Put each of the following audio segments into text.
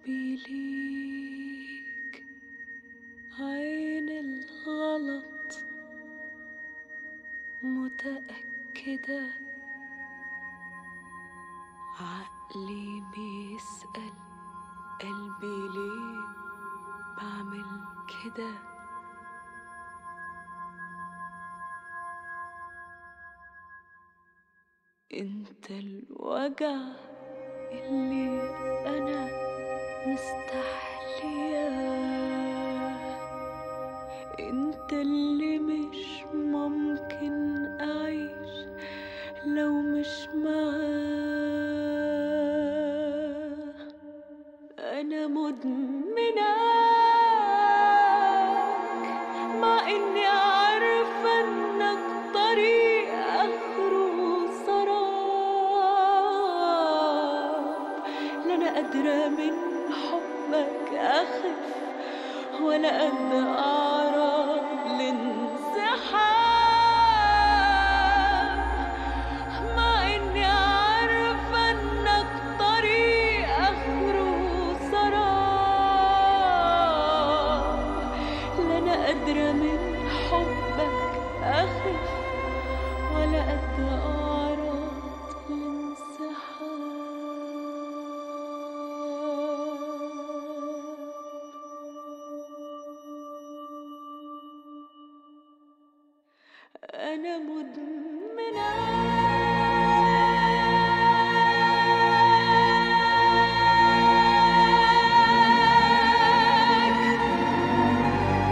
حبي ليك عين الغلط متأكدة عقلي بيسأل قلبي ليه بعمل كده انت الوجع اللي انا مستحلياه انت اللي مش ممكن اعيش لو مش معاه انا مدمناك مع اني عارفه انك طريق اخره سراب لا انا قادره من حبك اخف ولا قد اعرف الانسحاب مع اني عارفه انك طريق اخره سراب لا انا قادره من حبك اخف ولا قد اعرف الانسحاب أنا مدمناك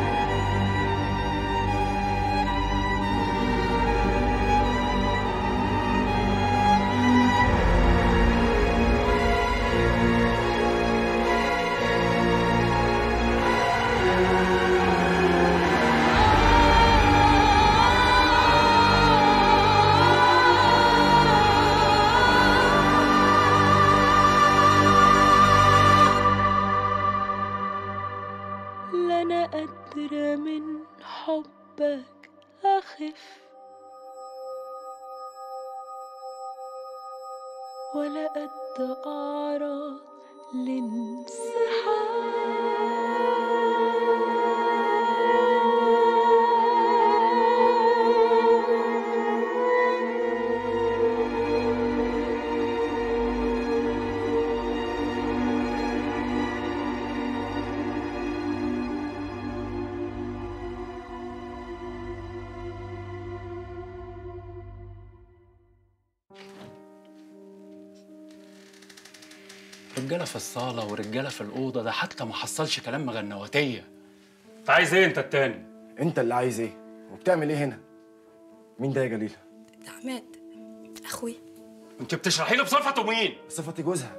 لا أنا قادرة من حبك أخف ولا قد أعرض لانسحاب رجاله في الصاله ورجاله في الاوضه ده حتى ما حصلش كلام مغنواتيه انت عايز ايه انت التاني انت اللي عايز ايه وبتعمل ايه هنا مين ده يا جليله ده عماد اخويا انت بتشرحي له بصفته مين صفتي جوزها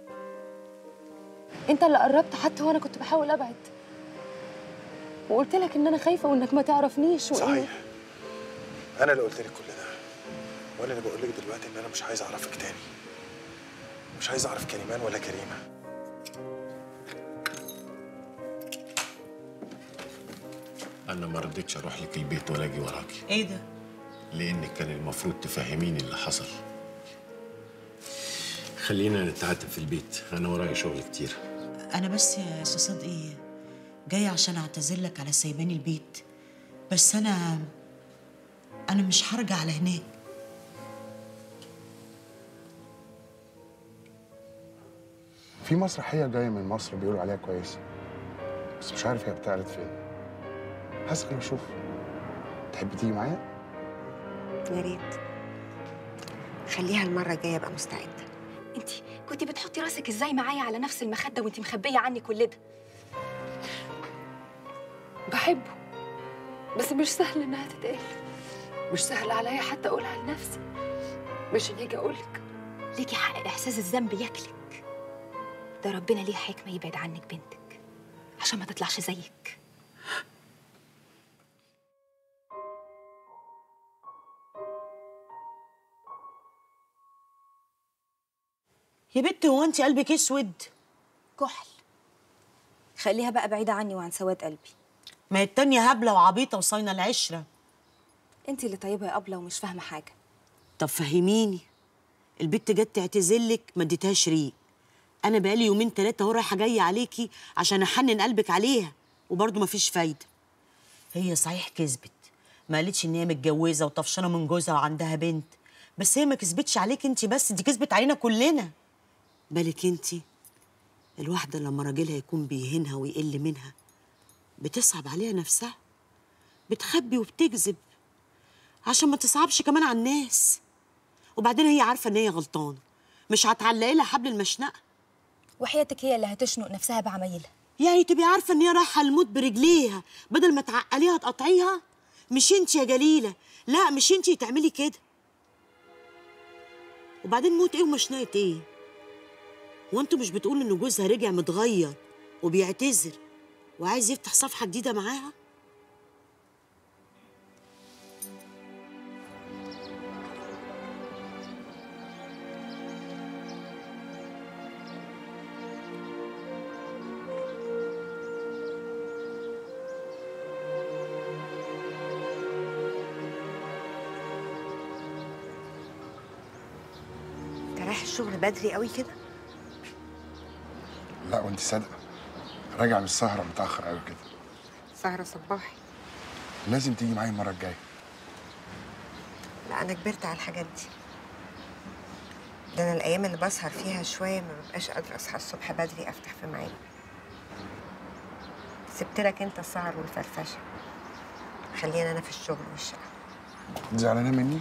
انت اللي قربت حتى وانا كنت بحاول ابعد وقلت لك ان انا خايفه وانك ما تعرفنيش وإن... صحيح انا اللي قلت لك كل ده وانا اللي بقول لك دلوقتي ان انا مش عايز اعرفك تاني مش عايز اعرف كريمان ولا كريمه أنا ما رضيتش أروح لك البيت ولا أجي وراكي ايه ده؟ لأنك كان المفروض تفهميني اللي حصل خلينا نتعاتب في البيت أنا ورايا شغل كتير انا بس يا استاذ صدقي جايه عشان اعتذر لك على سيباني البيت بس انا انا مش هرجع على هناك في مسرحيه جايه من مصر بيقولوا عليها كويسه بس مش عارف هي بتعرض فين هسأل واشوف تحب تيجي معايا يا ريت خليها المرة الجاية أبقى مستعدة انت كنت بتحطي راسك ازاي معايا على نفس المخده وانت مخبيه عني كل ده بحبه بس مش سهل انها تتقال مش سهل عليا حتى اقولها لنفسي مش اني اجي اقولك ليكي حق احساس الذنب ياكلك ده ربنا ليه حكمه يبعد عنك بنتك عشان ما تطلعش زيك يا بنت هو انت قلبك اسود كحل خليها بقى بعيدة عني وعن سواد قلبي ما هي التانية هبله وعبيطه وصاينه العشره انت اللي طيبة يا أبلة ومش فاهمة حاجة طب فهميني البت جت تعتذرلك ما اديتهاش ريق انا بقالي يومين ثلاثه اهو رايحه جايه عليكي عشان احنن قلبك عليها وبرضه مفيش فايده هي صحيح كذبت ما قالتش ان هي متجوزه وطفشانه من جوزها وعندها بنت بس هي ما كذبتش عليك انت بس دي كذبت علينا كلنا بالك انت الواحده لما راجلها يكون بيهينها ويقل منها بتصعب عليها نفسها بتخبي وبتكذب عشان ما تصعبش كمان على الناس وبعدين هي عارفه ان هي غلطانه مش هتعلقي لها حبل المشنقه وحياتك هي اللي هتشنق نفسها بعمايلها يعني تبقي عارفه ان هي رايحه الموت برجليها بدل ما تعقليها تقطعيها مش انت يا جليله لا مش انت تعملي كده وبعدين موت ايه ومشنقه ايه هو انتوا مش بتقولوا ان جوزها رجع متغير وبيعتذر وعايز يفتح صفحه جديده معاها انت رايح الشغل بدري قوي كده لا وانت صادقه راجع من السهره متاخر قوي كده سهرة صباحي لازم تيجي معايا المره الجايه لا انا كبرت على الحاجات دي ده انا الايام اللي بسهر فيها شويه ما ببقاش قادره اصحى الصبح بدري افتح في ميعادي سبت لك انت السهر والفرفشه خلينا انا في الشغل والشقه زعلانه مني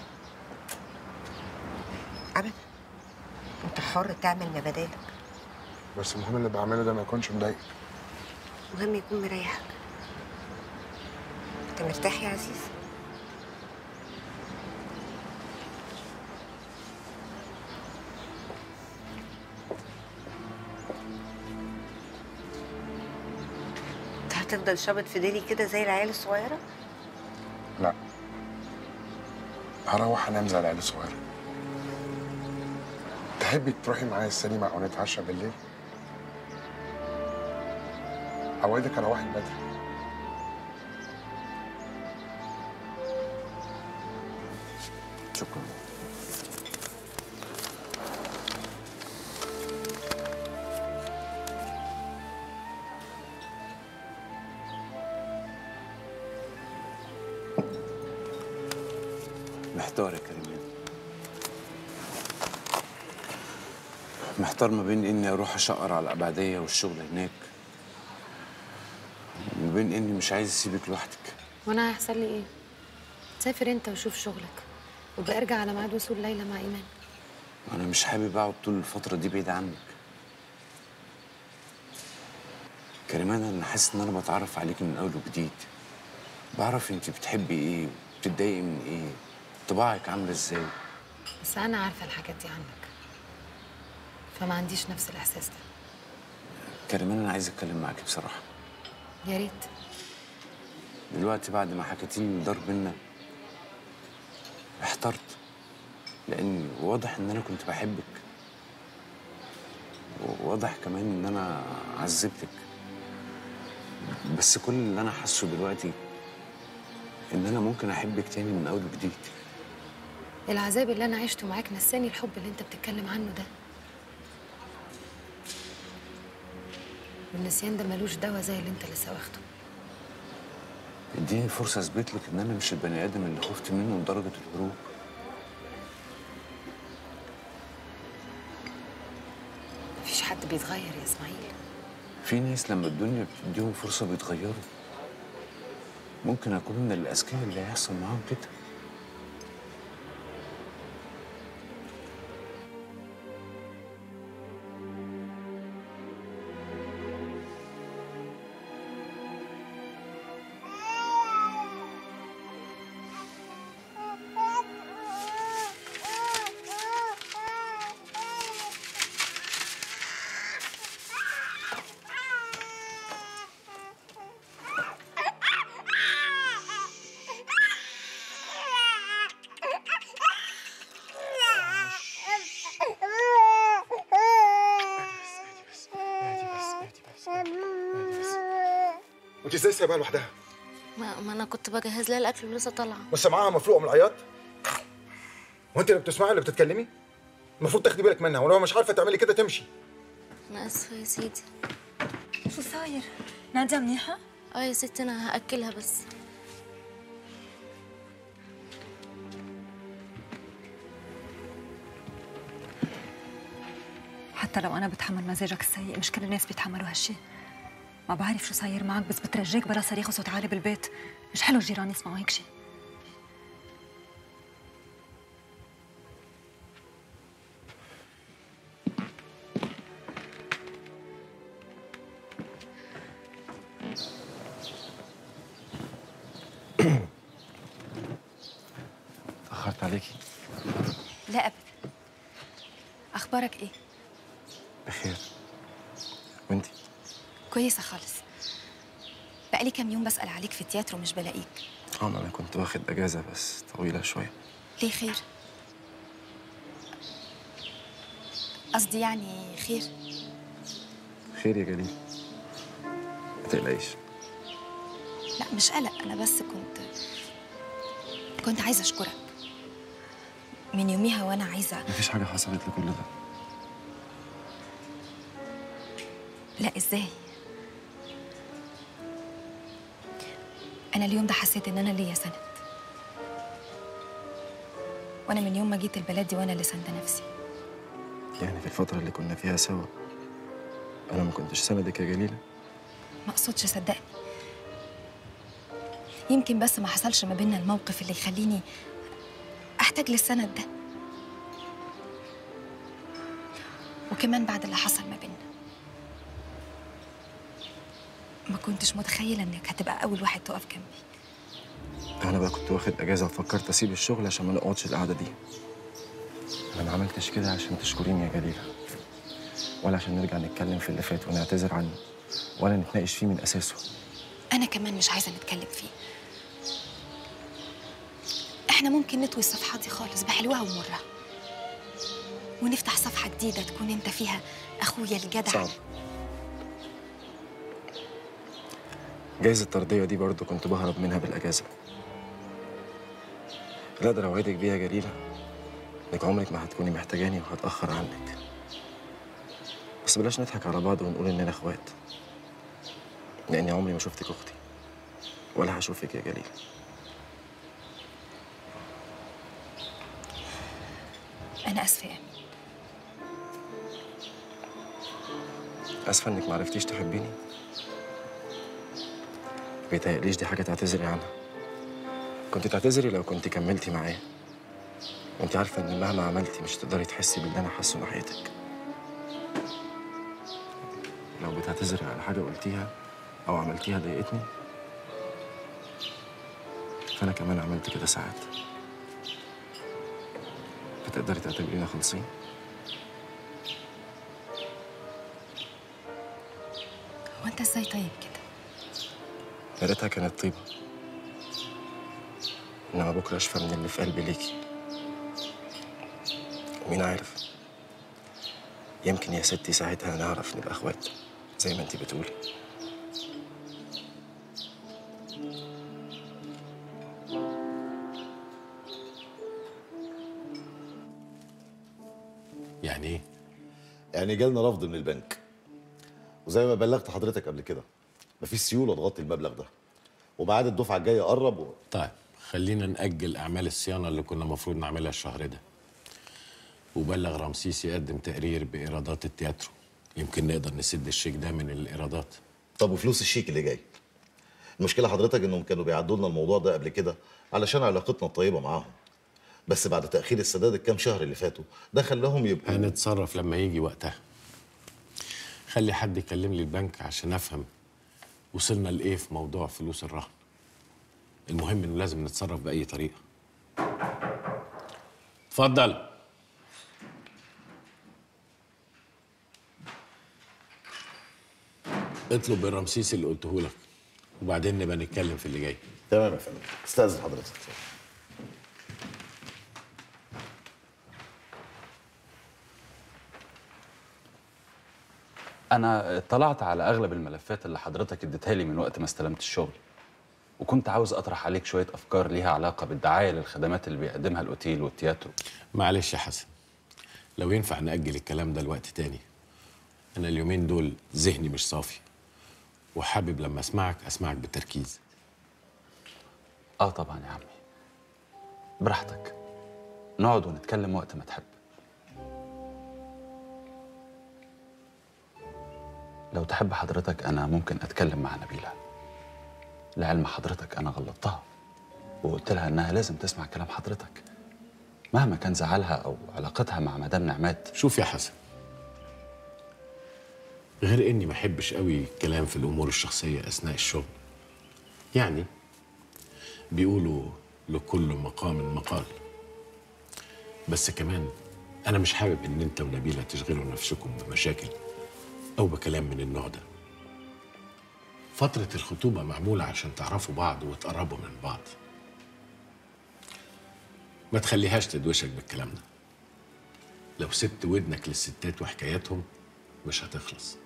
ابدا انت حر تعمل ما بدالك بس المهم اللي بعمله ده ما يكونش مضايقك مهم يكون مريحك انت مرتاح يا عزيز انت هتفضل شابط في ديلي كده زي العيال الصغيره لا هروح انام زي العيال الصغيره تحبي تروحي معايا السينما او نتعشى بالليل اوعدك اروحك بدري شكرا محتار يا كريمان محتار ما بين اني اروح اشقر على الابعديه والشغل هناك وما بين اني مش عايز اسيبك لوحدك وانا هيحصل لي ايه سافر انت وشوف شغلك وبقى ارجع على ميعاد وصول ليلى مع ايمان انا مش حابب اقعد طول الفتره دي بعيد عنك كريمان انا حاسس ان انا بتعرف عليكي من اول وجديد بعرف انت بتحبي ايه بتتضايقي من ايه طباعك عامله ازاي بس انا عارفه الحاجات دي عنك فما عنديش نفس الاحساس ده كريمان انا عايز اتكلم معاكي بصراحه يا ريت دلوقتي بعد ما حكيتي لي الدار بينا احترت لان واضح ان انا كنت بحبك وواضح كمان ان انا عذبتك بس كل اللي انا حاسه دلوقتي ان انا ممكن احبك تاني من اول وجديد العذاب اللي انا عشته معاك نساني الحب اللي انت بتتكلم عنه ده والنسيان ده ملوش دوا زي اللي انت لسه واخده اديني فرصه اثبت لك ان انا مش البني ادم اللي خفت منه لدرجه الهروب مفيش حد بيتغير يا اسماعيل في ناس لما الدنيا بتديهم فرصه بيتغيروا ممكن اكون من الاذكياء اللي هيحصل معاهم كده وانت ازاي سايباها لوحدها ما, ما انا كنت بجهز لها الاكل ولسه طالعه بس معاها مفلوقه من العياط وانت اللي بتسمعي اللي بتتكلمي المفروض تاخدي بالك منها ولو مش عارفه تعملي كده تمشي أنا آسفة يا سيدي شو صاير؟ نادية منيحة؟ اه يا ستي أنا هأكلها بس حتى لو أنا بتحمل مزاجك السيء مش كل الناس بيتحملوا هالشي ما بعرف شو صاير معك بس بترجاك بلا صريخ وصوت عالي بالبيت مش حلو الجيران يسمعوا هيك شي تأخرت عليكي لا أبدا أخبارك إيه؟ بخير وانتي كويسة خالص بقالي كام يوم بسأل عليك في التياترو مش بلاقيك اه ما انا كنت واخد اجازه بس طويله شويه ليه خير؟ قصدي يعني خير خير يا جليل ما تقلقيش لا مش قلق أنا بس كنت كنت عايزة أشكرك من يوميها وأنا عايزة مفيش حاجه حصلت لكل ده لا ازاي انا اليوم ده حسيت ان انا ليا سند وانا من يوم ما جيت البلد دي وانا اللي سانده نفسي يعني في الفتره اللي كنا فيها سوا انا ما كنتش سندك يا جليله ما اقصدش صدقني يمكن بس ما حصلش ما بيننا الموقف اللي يخليني احتاج للسند ده وكمان بعد اللي حصل ما بيننا ما كنتش متخيله انك هتبقى اول واحد تقف جنبي انا بقى كنت واخد اجازه وفكرت اسيب الشغل عشان ما نقعدش القعده دي انا ما عملتش كده عشان تشكريني يا جليله ولا عشان نرجع نتكلم في اللي فات ونعتذر عنه ولا نتناقش فيه من اساسه انا كمان مش عايزه نتكلم فيه احنا ممكن نطوي الصفحه دي خالص بحلوها ومرها ونفتح صفحه جديده تكون انت فيها اخويا الجدع صعب جايز الطردية دي برضه كنت بهرب منها بالأجازة لا أقدر أوعدك بيها يا جليلة إنك عمرك ما هتكوني محتاجاني وهتأخر عنك بس بلاش نضحك على بعض ونقول إننا إخوات لأني عمري ما شفتك أختي ولا هشوفك يا جليلة انا اسفه يا امين آسفة إنك معرفتيش تحبيني بيتهيأليش دي حاجة تعتذري عنها كنت تعتذري لو كنت كملتي معايا وانت عارفة إن مهما عملتي مش تقدري تحسي باللي أنا حاسه ناحيتك لو بتعتذري على حاجة قلتيها أو عملتيها ضايقتني فأنا كمان عملت كده ساعات فتقدري تعتبرينا خالصين هو انت ازاي طيب كده يا ريتها كانت طيبة إنما بكرة أشفى من اللي في قلبي ليكي ومين عارف يمكن يا ستي ساعتها نعرف نبقى إخوات زي ما أنتي بتقولي يعني ايه؟ يعني جالنا رفض من البنك وزي ما بلغت حضرتك قبل كده مفيش سيوله تغطي المبلغ ده وميعاد الدفعه الجايه قرب و... طيب خلينا نأجل أعمال الصيانة اللي كنا المفروض نعملها الشهر ده وبلغ رمسيس يقدم تقرير بإيرادات التياترو يمكن نقدر نسد الشيك ده من الإيرادات طب وفلوس الشيك اللي جاي المشكله حضرتك انهم كانوا بيعدوا لنا الموضوع ده قبل كده علشان علاقتنا الطيبه معاهم بس بعد تاخير السداد الكام شهر اللي فاتوا ده خلاهم يبقوا هنتصرف لما يجي وقتها خلي حد يكلم لي البنك عشان أفهم وصلنا لإيه في موضوع فلوس الرهن المهم إنه لازم نتصرف بأي طريقة اتفضل اطلب من رمسيس اللي قلته لك وبعدين نبقى نتكلم في اللي جاي تمام يا فندم استاذن حضرتك أنا اطلعت على أغلب الملفات اللي حضرتك اديتها لي من وقت ما استلمت الشغل وكنت عاوز أطرح عليك شوية أفكار ليها علاقة بالدعاية للخدمات اللي بيقدمها الأوتيل والتياترو معلش يا حسن لو ينفع نأجل الكلام ده لوقت تاني انا اليومين دول ذهني مش صافي وحابب لما اسمعك اسمعك بتركيز اه طبعا يا عمي براحتك نقعد ونتكلم وقت ما تحب لو تحب حضرتك انا ممكن اتكلم مع نبيله لعلم حضرتك انا غلطتها وقلت لها انها لازم تسمع كلام حضرتك مهما كان زعلها او علاقتها مع مدام نعمات شوف يا حسن غير اني ما احبش قوي الكلام في الامور الشخصيه اثناء الشغل يعني بيقولوا لكل مقام مقال بس كمان انا مش حابب ان انت ونبيله تشغلوا نفسكم بمشاكل او بكلام من النوع ده فتره الخطوبه معموله عشان تعرفوا بعض وتقربوا من بعض ما تخليهاش تدوشك بالكلام ده لو سبت ودنك للستات وحكاياتهم مش هتخلص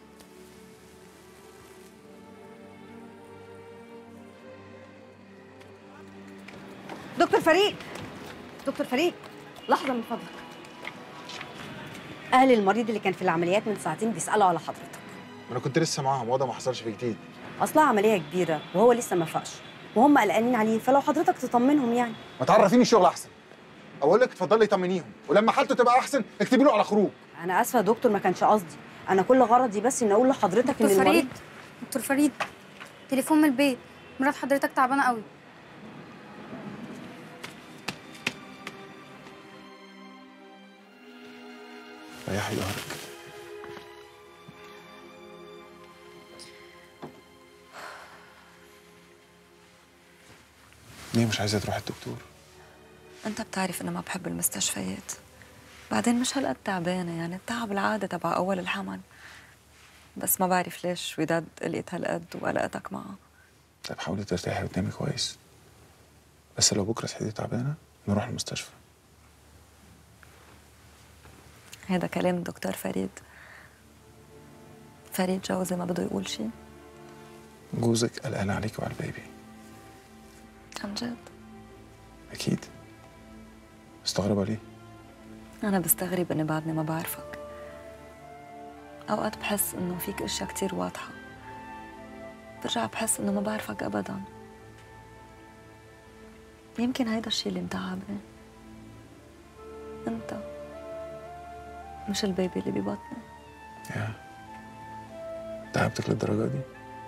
دكتور فريد دكتور فريد لحظه من فضلك اهل المريض اللي كان في العمليات من ساعتين بيسالوا على حضرتك انا كنت لسه معاهم وضع ما حصلش فيه جديد اصلها عمليه كبيره وهو لسه ما فاقش وهم قلقانين عليه فلو حضرتك تطمنهم يعني ما تعرفيني الشغل احسن اقول لك اتفضلي طمنيهم ولما حالته تبقى احسن اكتبي له على خروج انا اسفه يا دكتور ما كانش قصدي انا كل غرضي بس ان اقول لحضرتك ان دكتور المريض فريد دكتور فريد تليفون من البيت مرات حضرتك تعبانه قوي ريحي ظهرك ليه مش عايزه تروحي الدكتور انت بتعرف اني ما بحب المستشفيات بعدين مش هالقد تعبانه يعني التعب العاده تبع اول الحمل بس ما بعرف ليش وداد قلقت هالقد وقلقتك معه طيب حاولي ترتاحي وتنامي كويس بس لو بكره صحيتي تعبانه نروح المستشفى هذا كلام الدكتور فريد فريد جوزي ما بده يقول شيء جوزك قلقان عليك وعلى البيبي عن جد اكيد مستغربه ليه أنا بستغرب إني بعدني ما بعرفك أوقات بحس إنه فيك أشياء كتير واضحة برجع بحس إنه ما بعرفك أبدا يمكن هيدا الشي اللي متعبني أنت مش البيبي اللي ببطني يا تعبتك للدرجه دي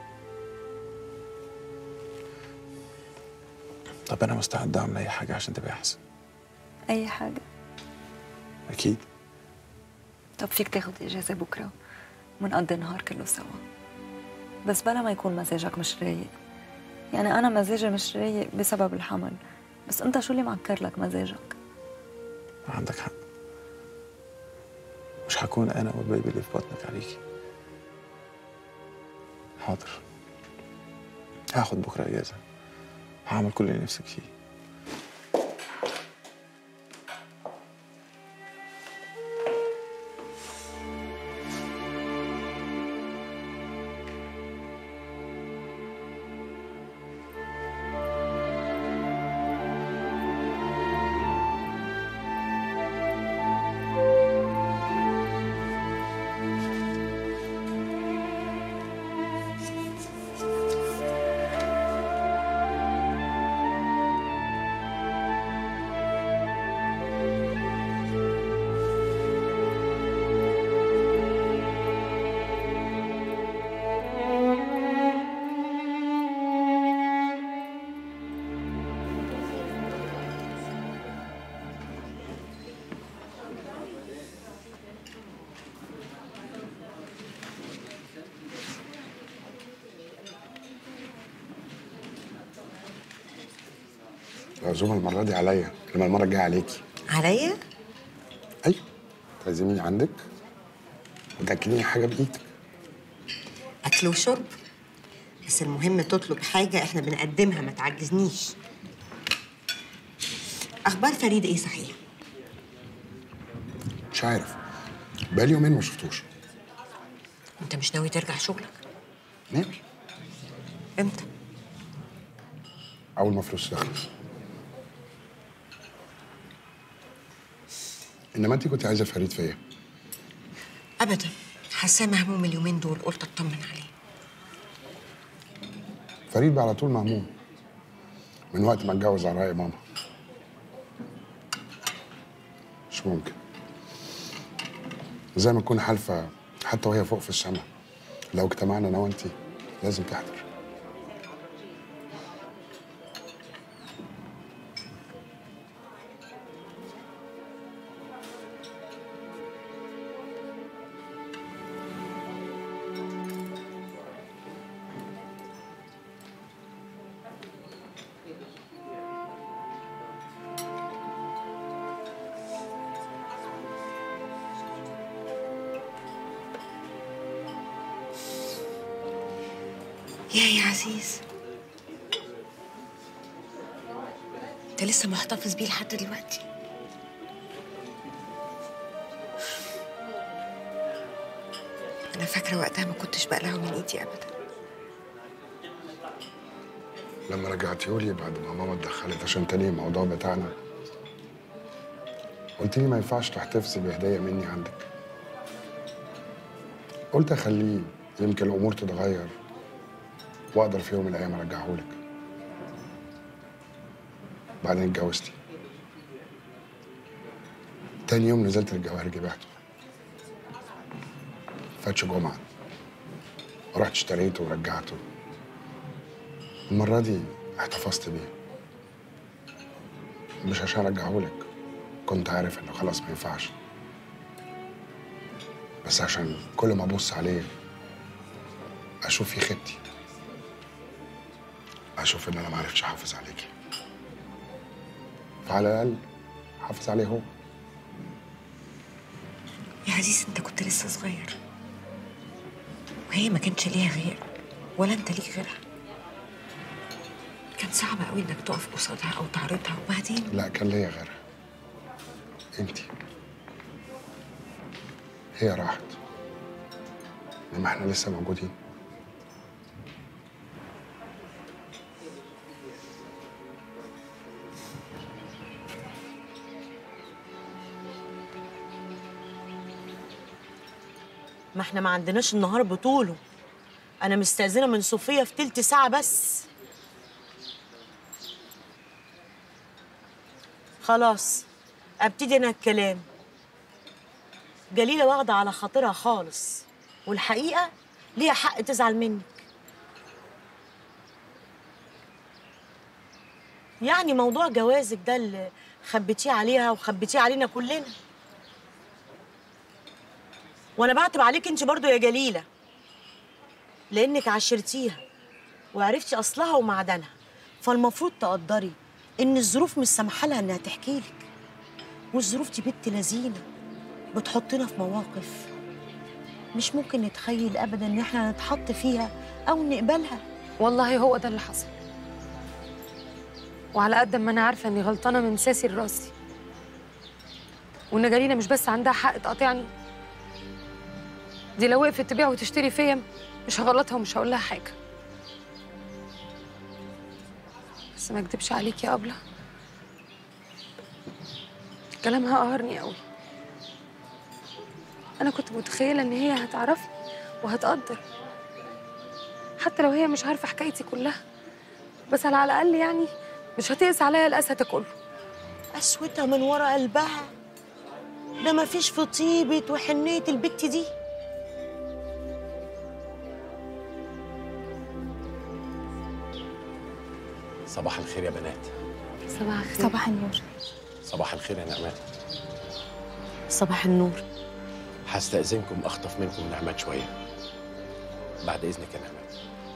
طب انا مستعد اعمل اي حاجه عشان تبقى احسن أي حاجة اكيد طب فيك تاخد إجازة بكرة ونقضي النهار كله سوا بس بلا ما يكون مزاجك مش رايق يعني أنا مزاجي مش رايق بسبب الحمل بس أنت شو اللي معكر لك مزاجك؟ عندك حق مش هكون انا والبيبي اللي في بطنك عليكي حاضر هاخد بكره اجازه هعمل كل اللي نفسك فيه العزومه المره دي عليا انما المره الجايه عليكي عليا ايوه تعزميني عندك وتاكليني حاجه بايدك اكل وشرب بس المهم تطلب حاجه احنا بنقدمها ما تعجزنيش اخبار فريد ايه صحيح مش عارف بقالي يومين ما شفتوش انت مش ناوي ترجع شغلك ناوي امتى اول ما فلوس تخلص انما انت كنت عايزه فريد فيا ابدا حاساه مهموم اليومين دول قلت اطمن عليه فريد بقى على طول مهموم من وقت ما اتجوز على رأي ماما مش ممكن زي ما تكون حالفة حتى وهي فوق في السماء لو اجتمعنا انا وانتي لازم تحضر يا يا عزيز انت لسه محتفظ بيه لحد دلوقتي انا فاكره وقتها ما كنتش بقلعه من ايدي ابدا لما رجعتيهولي بعد ما ماما اتدخلت عشان تاني الموضوع بتاعنا قلت لي ما ينفعش تحتفظي بهدية مني عندك قلت اخليه يمكن الامور تتغير واقدر في يوم من الايام ارجعهولك بعدين اتجوزتي تاني يوم نزلت الجواهر جبعته فاتش جمعة ورحت اشتريته ورجعته المرة دي احتفظت بيه مش عشان ارجعهولك كنت عارف انه خلاص ما ينفعش بس عشان كل ما ابص عليه اشوف فيه خيبتي اشوف ان انا ما عرفتش احافظ عليكي فعلى الاقل حافظ عليه هو يا عزيز انت كنت لسه صغير وهي ما كانش ليها غير ولا انت ليك غيرها كان صعب قوي انك تقف قصادها او تعرضها وبعدين لا كان ليا غيرها انتي هي راحت انما احنا لسه موجودين ما احنا ما عندناش النهار بطوله انا مستأذنة من صوفيا في تلت ساعة بس خلاص ابتدي انا الكلام جليلة واخدة على خاطرها خالص والحقيقة ليها حق تزعل منك يعني موضوع جوازك ده اللي خبيتيه عليها وخبيتيه علينا كلنا وانا بعتب عليك انت برضو يا جليله لانك عشرتيها وعرفتي اصلها ومعدنها فالمفروض تقدري ان الظروف مش سامحه لها انها تحكي لك والظروف دي بنت لذينه بتحطنا في مواقف مش ممكن نتخيل ابدا ان احنا نتحط فيها او نقبلها والله هو ده اللي حصل وعلى قد ما انا عارفه اني غلطانه من ساسي لراسي وان جالينا مش بس عندها حق تقاطعني دي لو وقفت تبيع وتشتري فيا مش هغلطها ومش هقول لها حاجه بس ما اكدبش عليك يا ابله كلامها قهرني قوي انا كنت متخيله ان هي هتعرفني وهتقدر حتى لو هي مش عارفه حكايتي كلها بس على الاقل يعني مش هتقس عليا الاسى ده كله قسوتها من ورا قلبها ده ما فيش في طيبة وحنية البت دي صباح الخير يا بنات صباح الخير صباح النور صباح الخير يا نعمات صباح النور هستأذنكم أخطف منكم نعمات شوية بعد إذنك يا نعمات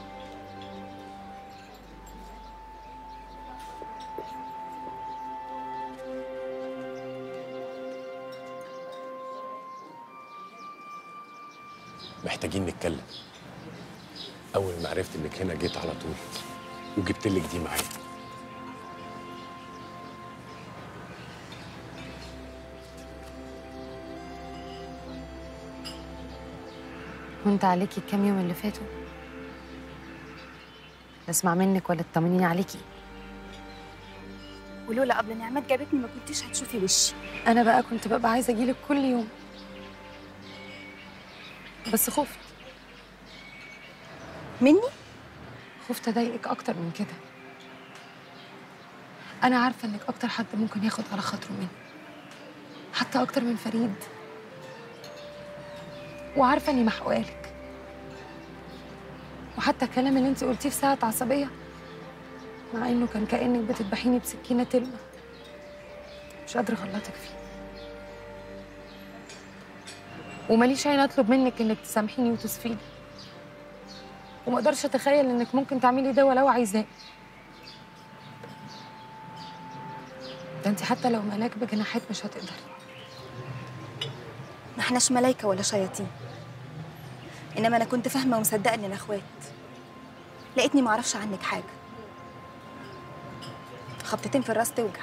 محتاجين نتكلم أول ما عرفت إنك هنا جيت على طول وجبت لك دي معايا وانت عليكي الكام يوم اللي فاتوا لا اسمع منك ولا تطمنيني عليكي ولولا قبل نعمات جابتني ما كنتيش هتشوفي وشي انا بقى كنت ببقى عايزه اجيلك كل يوم بس خفت مني خفت اضايقك اكتر من كده انا عارفه انك اكتر حد ممكن ياخد على خاطره مني حتى اكتر من فريد وعارفه اني محقوالك وحتى الكلام اللي انت قلتيه في ساعه عصبيه مع انه كان كانك بتذبحيني بسكينه تلمه مش قادره اغلطك فيه وماليش عين اطلب منك انك تسامحيني وتصفيني وما اقدرش اتخيل انك ممكن تعملي ده ولو عايزاه ده انت حتى لو ملاك بجناحات مش هتقدري ما احناش ملايكة ولا شياطين انما انا كنت فاهمة ومصدقة اننا اخوات لقيتني معرفش عنك حاجة خبطتين في الراس توجع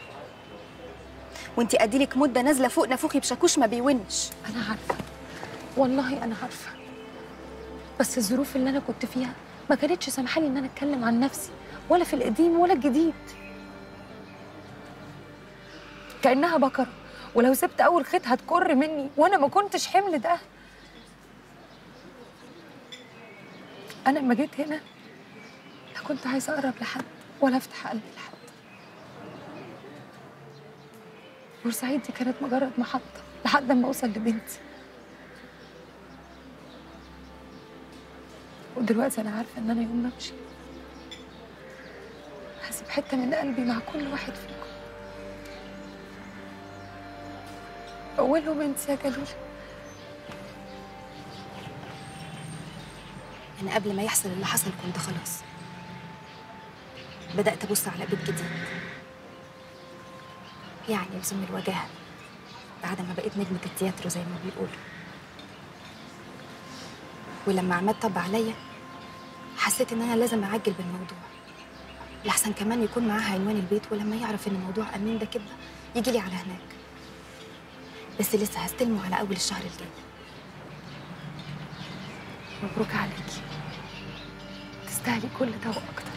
وانتي اديلك مدة نازلة فوق نافوخي بشاكوش ما بيونش انا عارفة والله انا عارفة بس الظروف اللي انا كنت فيها ما كانتش سامحالي ان انا اتكلم عن نفسي ولا في القديم ولا الجديد كانها بكره ولو سبت اول خيط هتكر مني وانا ما كنتش حمل ده انا لما جيت هنا لا كنت عايزه اقرب لحد ولا افتح قلبي لحد بورسعيد دي كانت مجرد محطه لحد ما اوصل لبنتي ودلوقتي انا عارفه ان انا يوم ما امشي هسيب حته من قلبي مع كل واحد فيكم اولهم انت يا جلول انا قبل ما يحصل اللي حصل كنت خلاص بدأت أبص على بيت جديد يعني يلزم الوجاهة بعد ما بقيت نجمة التياترو زي ما بيقولوا ولما عماد طب عليا حسيت إن أنا لازم أعجل بالموضوع لحسن كمان يكون معاها عنوان البيت ولما يعرف إن موضوع أمين ده كده يجي لي على هناك بس لسه هستلمه على أول الشهر الجاي مبروك عليكي تستاهلي كل ده واكتر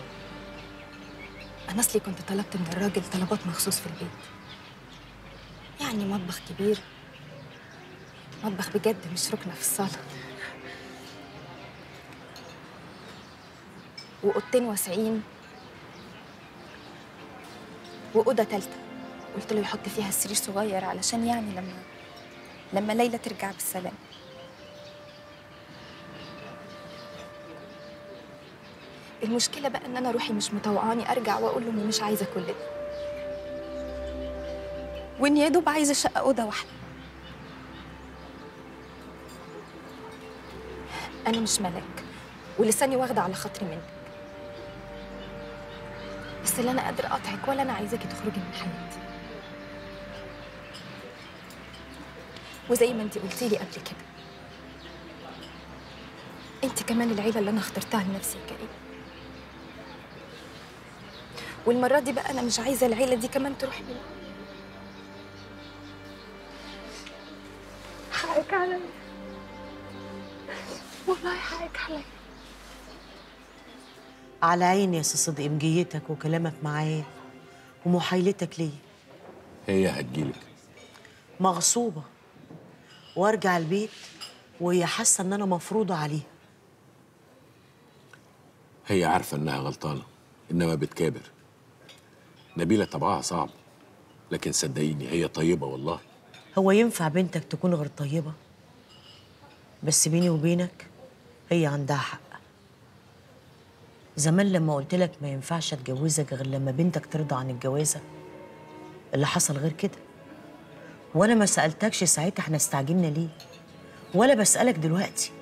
أنا أصلي كنت طلبت من الراجل طلبات مخصوص في البيت يعني مطبخ كبير مطبخ بجد مش ركنة في الصالة وأوضتين واسعين وأوضة تالتة قلت له يحط فيها سرير صغير علشان يعني لما لما ليلى ترجع بالسلام المشكلة بقى إن أنا روحي مش مطوعاني أرجع وأقول له إني مش عايزة كل ده وإني يا دوب عايزة شقة أوضة واحدة أنا مش ملاك ولساني واخدة على خاطري منك بس لا أنا قادرة أقاطعك ولا أنا عايزاكي تخرجي من حياتي وزي ما أنت قلتي لي قبل كده أنت كمان العيلة اللي أنا اخترتها لنفسي يا كريم والمرة دي بقى أنا مش عايزة العيلة دي كمان تروح مني حقك عليا والله حقك عليا على عيني يا سي صدقي مجيتك وكلامك معايا ومحايلتك ليا هي هتجيلك مغصوبة وارجع البيت وهي حاسة ان انا مفروضة عليها هي عارفة إنها غلطانة إنما بتكابر نبيلة طبعها صعب لكن صدقيني هي طيبة والله هو ينفع بنتك تكون غير طيبة بس بيني وبينك هي عندها حق زمان لما قلت لك ما ينفعش اتجوزك غير لما بنتك ترضى عن الجوازة اللي حصل غير كده وانا ما سألتكش ساعتها احنا استعجلنا ليه ولا بسألك دلوقتي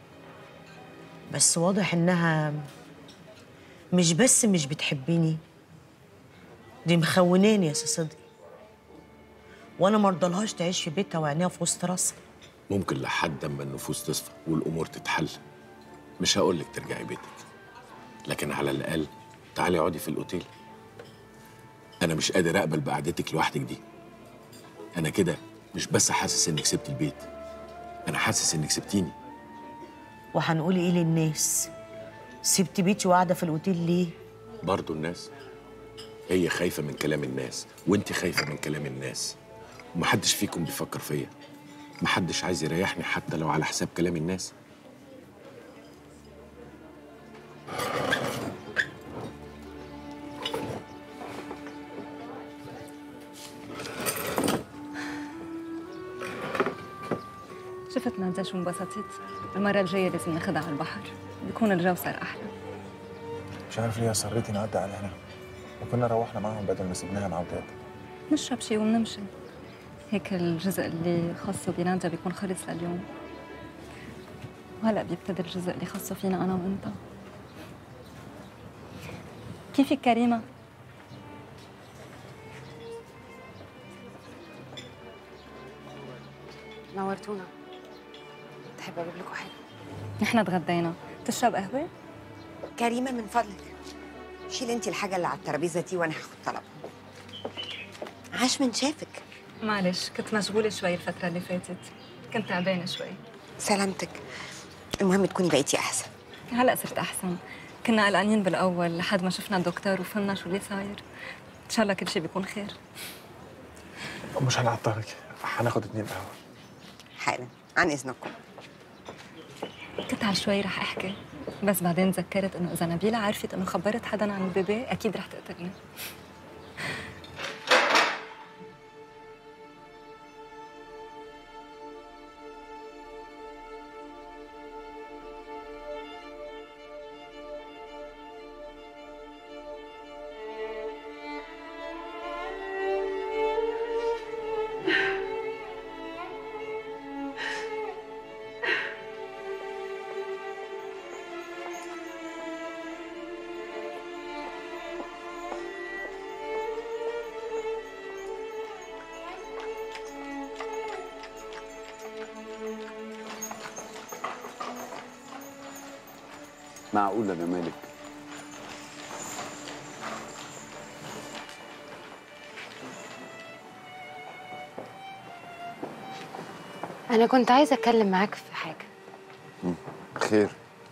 بس واضح انها مش بس مش بتحبني دي مخوناني يا سي صدقي وانا مرضلهاش تعيش في بيتها وعينيها في وسط راسها ممكن لحد أما النفوس تصفى والأمور تتحل مش هقولك ترجعي بيتك لكن على الأقل تعالي اقعدي في الأوتيل أنا مش قادر أقبل بقعدتك لوحدك دي أنا كده مش بس حاسس إنك سبت البيت أنا حاسس إنك سبتيني وهنقول ايه للناس سبت بيتي وقاعده في الاوتيل ليه برضو الناس هي خايفة من كلام الناس وانت خايفة من كلام الناس ومحدش فيكم بيفكر فيا محدش عايز يريحني حتى لو على حساب كلام الناس شفت نادية شو انبسطت المرة الجاية لازم ناخدها على البحر بيكون الجو صار أحلى مش عارف ليه اصريتي نعدي على هنا وكنا روحنا معاهم بدل ما سيبناها مع وداد نشرب شي ونمشي هيك الجزء اللي خاصه بنادية بيكون خلص لليوم وهلا بيبتدي الجزء اللي خاصه فينا أنا وأنت كيفك كريمة؟ نورتونا تحب اجيب لكم حاجه نحن تغدينا تشرب قهوة؟ كريمه من فضلك شيل انت الحاجه اللي على الترابيزه دي وانا هاخد طلب عاش من شافك معلش كنت مشغولة شوي الفترة اللي فاتت كنت تعبانة شوي سلامتك المهم تكوني بقيتي احسن هلا صرت أحسن كنا قلقانين بالأول لحد ما شفنا الدكتور وفهمنا شو اللي صاير إن شاء الله كل شيء بيكون خير مش هنعطلك هناخد اتنين قهوه حالا عن اذنكم كنت على شوي رح أحكي بس بعدين تذكرت إنه إذا نبيلة عرفت إنه خبرت حدا عن البيبي أكيد رح تقتلني معقولة يا مالك انا كنت عايزه اتكلم معاك في حاجه خير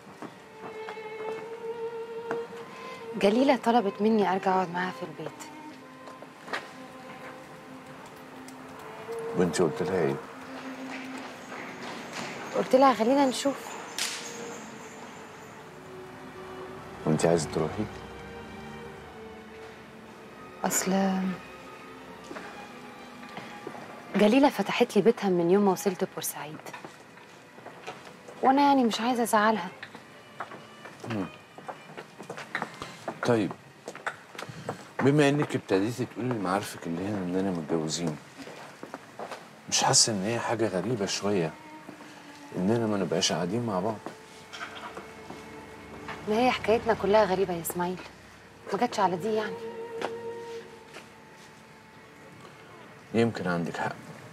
جليله طلبت مني ارجع اقعد معاها في البيت وانت قلت لها ايه؟ قلت لها خلينا نشوف وانت عايزة تروحي؟ اصل جليله فتحت لي بيتها من يوم ما وصلت بورسعيد وانا يعني مش عايزه ازعلها مم. طيب بما انك ابتديتي تقولي لمعارفك اللي هنا اننا متجوزين مش حاسه ان هي حاجه غريبه شويه اننا ما نبقاش قاعدين مع بعض ما هي حكايتنا كلها غريبه يا اسماعيل ما جاتش على دي يعني يمكن عندك حق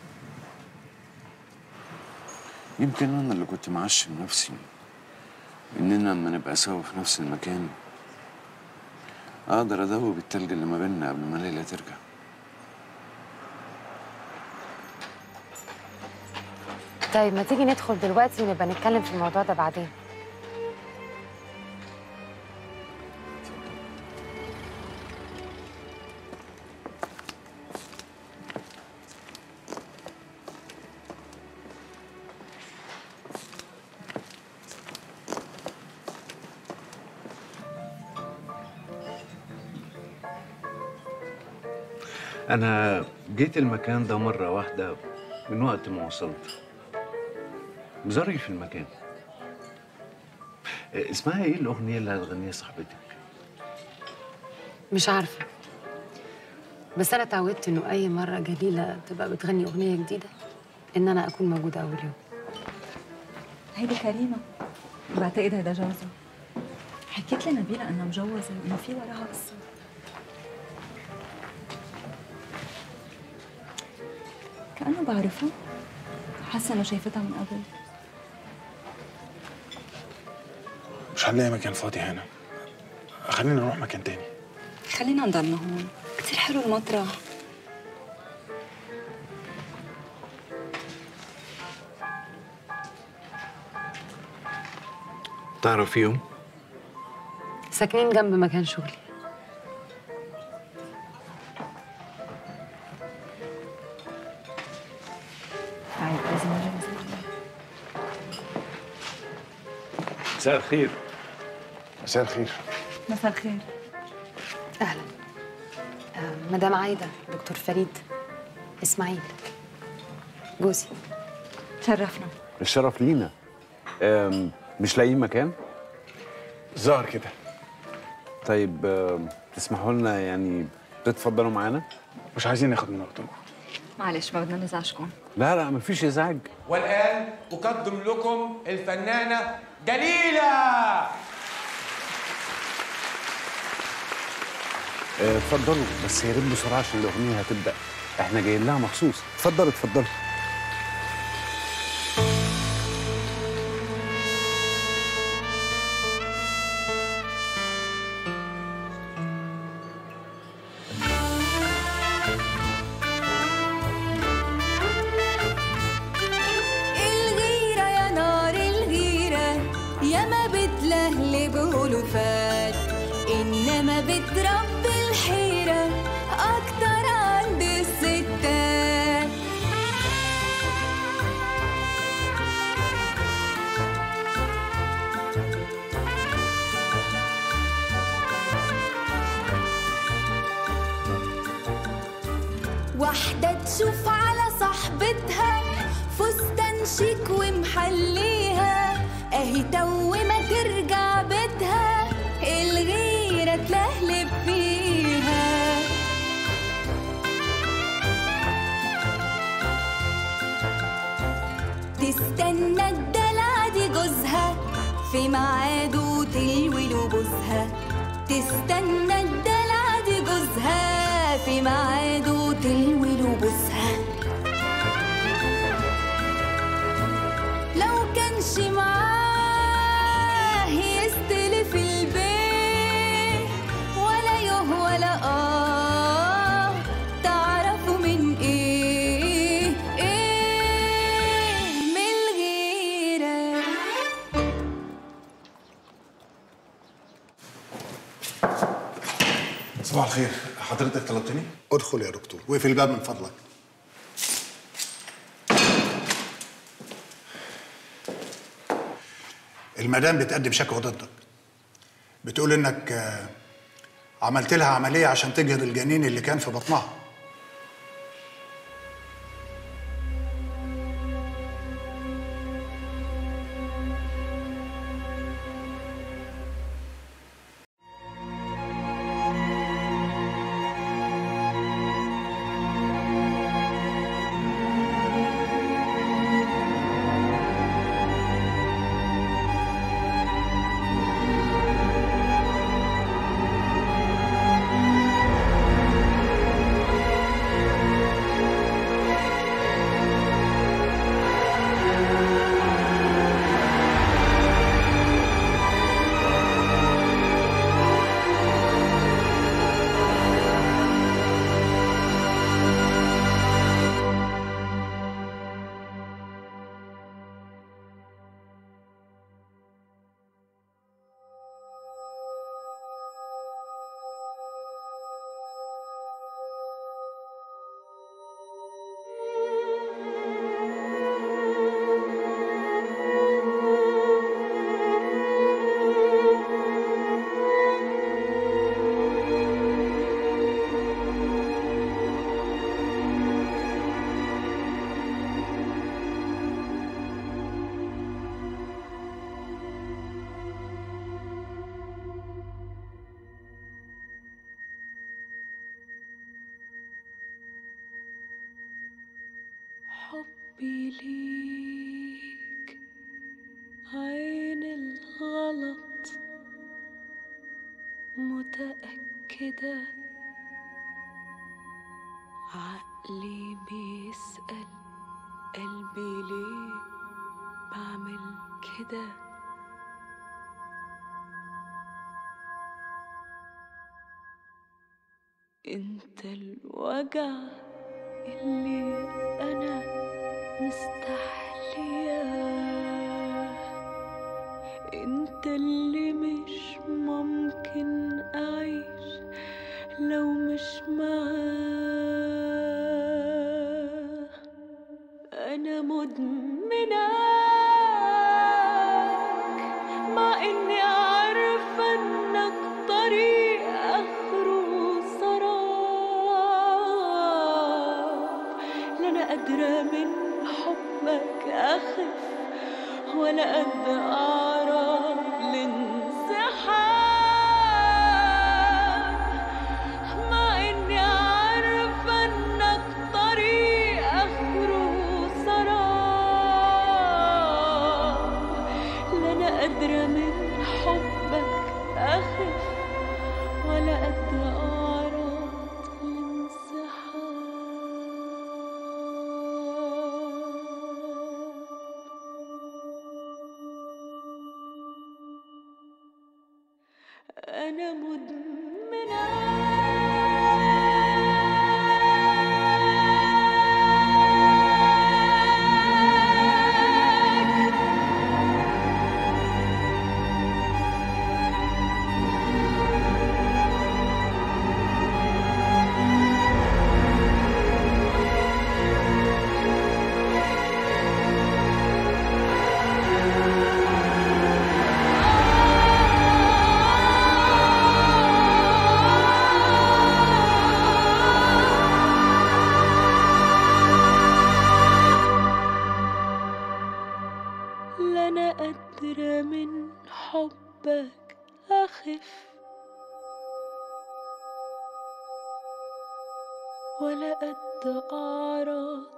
يمكن انا اللي كنت معشم نفسي اننا لما نبقى سوا في نفس المكان اقدر ادوب التلج اللي ما بيننا قبل ما ليلى ترجع طيب ما تيجي ندخل دلوقتي ونبقى نتكلم في الموضوع ده بعدين أنا جيت المكان ده مرة واحدة من وقت ما وصلت بزري في المكان اسمها ايه الأغنية اللي هتغنيها صاحبتك؟ مش عارفه بس انا اتعودت انه اي مره جليله تبقى بتغني اغنيه جديده ان انا اكون موجوده اول يوم هيدي كريمة بعتقد هيدا جوزها حكيت لي نبيلة انها مجوزة وانه في وراها قصة كأنه بعرفها حاسة انه شايفتها من قبل مش هنلاقي مكان فاضي هنا خلينا نروح مكان تاني خلينا نضلنا هون كتير حلو المطرح تعرفيهم؟ ساكنين جنب مكان شغلي تعالي لازم نجي مساء الخير مساء الخير مساء الخير اهلا آه، مدام عايده دكتور فريد اسماعيل جوزي شرفنا الشرف لينا أم، مش لاقيين مكان ظهر كده طيب أم، تسمحوا لنا يعني تتفضلوا معانا مش عايزين ناخد من وقتكم معلش ما بدنا نزعجكم لا لا مفيش ازعاج والآن أقدم لكم الفنانة جليلة آه، اتفضلوا بس يا ريت بسرعه عشان الاغنيه هتبدا احنا جايين لها مخصوص اتفضلوا اتفضلوا الغيرة يا نار الغيرة يا ما بتلهلب ألوفات إنما بتربي الحيرة أكتر عند الستات واحدة تشوف على صاحبتها فستان شيك ومحليها اهي تو ما ترجع بيتها الغيرة تلهلب فيها تستنى الدلع دي جوزها في ميعاده تلوي له بوزها تستنى الدلع دي جوزها في ميعاده تلوي له بوزها لو كانش معاه يستلف البيت ولا يه ولا اه تعرفوا من ايه ايه من الغيره صباح الخير حضرتك طلبتني؟ ادخل يا دكتور واقفل الباب من فضلك المدام بتقدم شكوى ضدك بتقول انك آه، عملت لها عملية عشان تجهض الجنين اللي كان في بطنها حبي ليك عين الغلط متأكدة عقلي بيسأل قلبي ليه بعمل كده انت الوجع اللي انا مستحلياه انت اللي مش ممكن اعيش لو مش معاه انا مدمناك مع لا قادرة من حبك أخف ولا قد أعرف الانسحاب مع إني عارفة إنك طريق آخره سراب لا أنا قادرة من حبك أخف ولا قد أعرف الانسحاب أنا مدمنة لا أنا قادرة من حبك أخف ولا قد أعرض